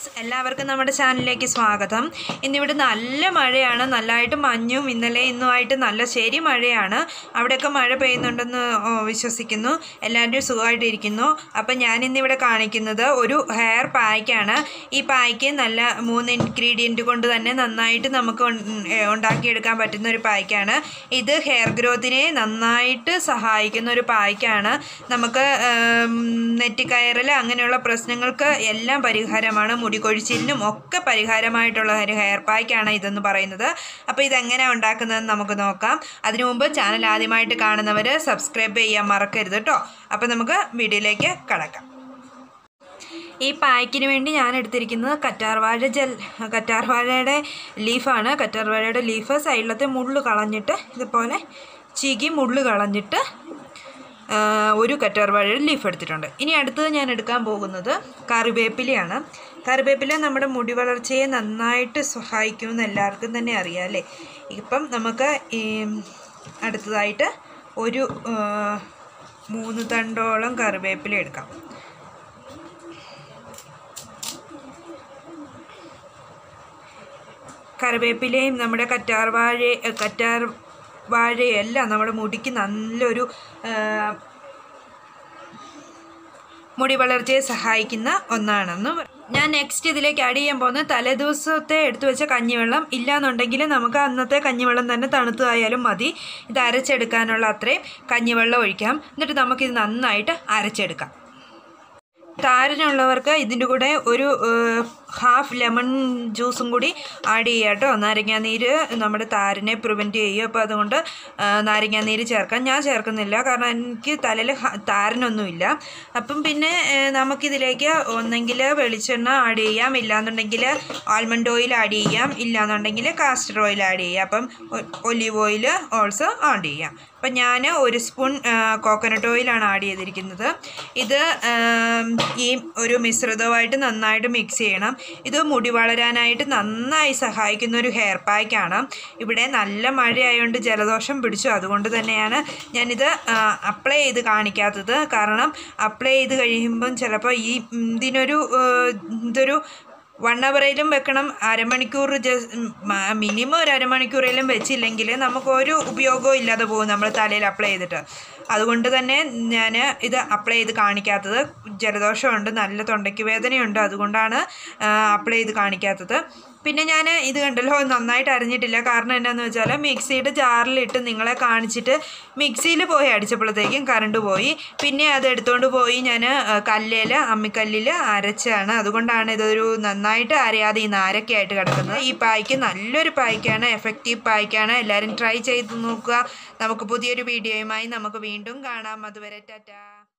friends എല്ലാവർക്കും നമ്മുടെ ചാനലിലേക്ക് സ്വാഗതം ഇന്നിവിടെ നല്ല മഴയാണ് നല്ലതായിട്ട് മഞ്ഞും ഇന്നലെ ഇന്നുമായിട്ട് നല്ല ശരി മഴയാണ് അവിടെയൊക്കെ മഴ പെയ്യുന്നുണ്ടെന്ന് ഓ, വിശ്വസിക്കുന്നു എല്ലാവരും സുഖമായിട്ടിരിക്കുന്നു അപ്പം ഞാനിന്നിവിടെ കാണിക്കുന്നത് ഒരു ഹെയർ പായ്ക്കാണ് ഈ പായ്ക്ക് നല്ല മൂന്ന് ഇൻഗ്രീഡിയൻറ്റ് കൊണ്ട് തന്നെ നന്നായിട്ട് നമുക്ക് ഉൺ- ഏ, ഉണ്ടാക്കിയെടുക്കാൻ പറ്റുന്ന ഒരു പായ്ക്കാണ് ഇത് ഹെയർ ഗ്രോത്തിനെ നന്നായിട്ട് സഹായിക്കുന്ന ഒരു പായ്ക്കാണ് നമുക്ക് ഏം, നെറ്റിക്കയറൽ അങ്ങനെയുള്ള പ്രശ്നങ്ങൾക്ക് എല്ലാം പരിഹാരമാണ് മുടി കൊഴിച്ചിലിനും ഒക്കെ പരിഹാരമായിട്ടുള്ള ഒരു ഹെയർ പായ്ക്കാണ് ഇതെന്ന് പറയുന്നത് അപ്പോൾ ഇതെങ്ങനെയാണ് ഉണ്ടാക്കുന്നതെന്ന് നമുക്ക് നോക്കാം അതിനു മുമ്പ് ചാനൽ ആദ്യമായിട്ട് കാണുന്നവർ സബ്സ്ക്രൈബ് ചെയ്യാൻ മറക്കരുത് കേട്ടോ അപ്പോൾ നമുക്ക് വീഡിയോയിലേക്ക് കടക്കാം ഈ പായ്ക്കിന് വേണ്ടി ഞാൻ എടുത്തിരിക്കുന്നത് കറ്റാർവാഴ ജെൽ കറ്റാർവാഴയുടെ ലീഫാണ് കറ്റാർവാഴയുടെ ലീഫ് സൈഡിലത്തെ മുള്ള് കളഞ്ഞിട്ട് ഇതുപോലെ ചീകി മുള്ള് കളഞ്ഞിട്ട് ആ, ഒരു കറ്റാർവാഴയുടെ ലീഫ് എടുത്തിട്ടുണ്ട് ഇനി അടുത്തത് ഞാൻ എടുക്കാൻ പോകുന്നത് കറിവേപ്പിലയാണ് കറിവേപ്പില നമ്മുടെ മുടി വളർച്ചയെ നന്നായിട്ട് സഹായിക്കുമെന്ന് എല്ലാവർക്കും തന്നെ അറിയാം അല്ലേ ഇപ്പം നമുക്ക് ഈ അടുത്തതായിട്ട് ഒരു ആ, മൂന്ന് തണ്ടോളം കറിവേപ്പില എടുക്കാം കറിവേപ്പിലയും നമ്മുടെ കറ്റാർ വാഴ കറ്റാർ വാഴയെല്ലാം നമ്മുടെ മുടിക്ക് നല്ലൊരു ആ, മുടി വളർച്ചയെ സഹായിക്കുന്ന ഒന്നാണെന്ന് പറ- ഞാൻ നെക്സ്റ്റ് ഇതിലേക്ക് ആഡ് ചെയ്യാൻ പോകുന്നത് തലേദിവസത്തെ എടുത്തു വെച്ച കഞ്ഞിവെള്ളം ഇല്ലാന്നുണ്ടെങ്കിൽ നമുക്ക് അന്നത്തെ കഞ്ഞിവെള്ളം തന്നെ തണുത്തതായാലും മതി ഇത് അരച്ചെടുക്കാനുള്ള അത്രയും കഞ്ഞിവെള്ളം ഒഴിക്കാം എന്നിട്ട് നമുക്കിത് നന്നായിട്ട് അരച്ചെടുക്കാം താരനുള്ളവർക്ക് ഇതിൻ്റെ കൂടെ ഒരു ഹാഫ് ലെമൺ ജ്യൂസും കൂടി ആഡ് ചെയ്യുക കേട്ടോ നാരങ്ങാനീര് നമ്മുടെ താരനെ പ്രിവെൻറ്റ് ചെയ്യും അപ്പോൾ അതുകൊണ്ട് ആ, നാരങ്ങാനീര് ചേർക്കാം ഞാൻ ചേർക്കുന്നില്ല കാരണം എനിക്ക് തലയിൽ താരനൊന്നുമില്ല അപ്പം പിന്നെ ഏ, നമുക്കിതിലേക്ക് ഒന്നെങ്കിൽ വെളിച്ചെണ്ണ ആഡ് ചെയ്യാം ഇല്ലാന്നുണ്ടെങ്കിൽ ആൽമണ്ട് ഓയിൽ ആഡ് ചെയ്യാം ഇല്ലാന്നുണ്ടെങ്കിൽ കാസ്റ്റർ ഓയിൽ ആഡ് ചെയ്യാം അപ്പം ഒലീവ് ഓയിൽ ഓൾസോ ആഡ് ചെയ്യാം അപ്പം ഞാൻ ഒരു സ്പൂൺ കോക്കനട്ട് ഓയിലാണ് ആഡ് ചെയ്തിരിക്കുന്നത് ഇത് ആം, ഈ ഒരു മിശ്രിതമായിട്ട് നന്നായിട്ട് മിക്സ് ചെയ്യണം ഇത് മുടി വളരാനായിട്ട് നന്നായി സഹായിക്കുന്ന ഒരു ഹെയർ പാക്കാണ് ഇവിടെ നല്ല മഴയായതുകൊണ്ട് ജലദോഷം പിടിച്ചു അതുകൊണ്ട് തന്നെയാണ് ഞാനിത് അപ്ലൈ ചെയ്ത് കാണിക്കാത്തത് കാരണം അപ്ലൈ ചെയ്ത് കഴിയുമ്പം ചിലപ്പോൾ ഈ ഉം, ഇതിനൊരു ഏഹ്, ഇതൊരു വൺ അവറേലും വെക്കണം അരമണിക്കൂർ ജസ്റ്റ് മിനിമം ഒരു അരമണിക്കൂറേലും വെച്ചില്ലെങ്കിൽ നമുക്ക് ഒരു ഉപയോഗവും ഇല്ലാതെ പോകും നമ്മൾ തലയിൽ അപ്ലൈ ചെയ്തിട്ട് അതുകൊണ്ട് തന്നെ ഞാൻ ഇത് അപ്ലൈ ചെയ്ത് കാണിക്കാത്തത് ജലദോഷമുണ്ട് നല്ല തൊണ്ടയ്ക്ക് വേദനയുണ്ട് അതുകൊണ്ടാണ് അപ്ലൈ ചെയ്ത് കാണിക്കാത്തത് പിന്നെ ഞാൻ ഇത് കണ്ടല്ലോ നന്നായിട്ട് അരിഞ്ഞിട്ടില്ല കാരണം എന്താണെന്ന് വെച്ചാൽ മിക്സിയുടെ ജാറിലിട്ട് നിങ്ങളെ കാണിച്ചിട്ട് മിക്സിയിൽ പോയി അടിച്ചപ്പോഴത്തേക്കും കറണ്ട് പോയി പിന്നെ അത് എടുത്തുകൊണ്ട് പോയി ഞാൻ കല്ലിൽ അമ്മിക്കല്ലിൽ അരച്ചാണ് അതുകൊണ്ടാണ് ഇതൊരു നന്നായിട്ട് അരയാതെ ഈ നാരൊക്കെ ആയിട്ട് കിടക്കുന്നത് ഈ പായ്ക്ക് നല്ലൊരു പായ്ക്കാണ് എഫക്റ്റീവ് പായ്ക്കാണ് എല്ലാവരും ട്രൈ ചെയ്ത് നോക്കുക നമുക്ക് പുതിയൊരു വീഡിയോയുമായി നമുക്ക് വീണ്ടും കാണാം അതുവരെ ടാറ്റാ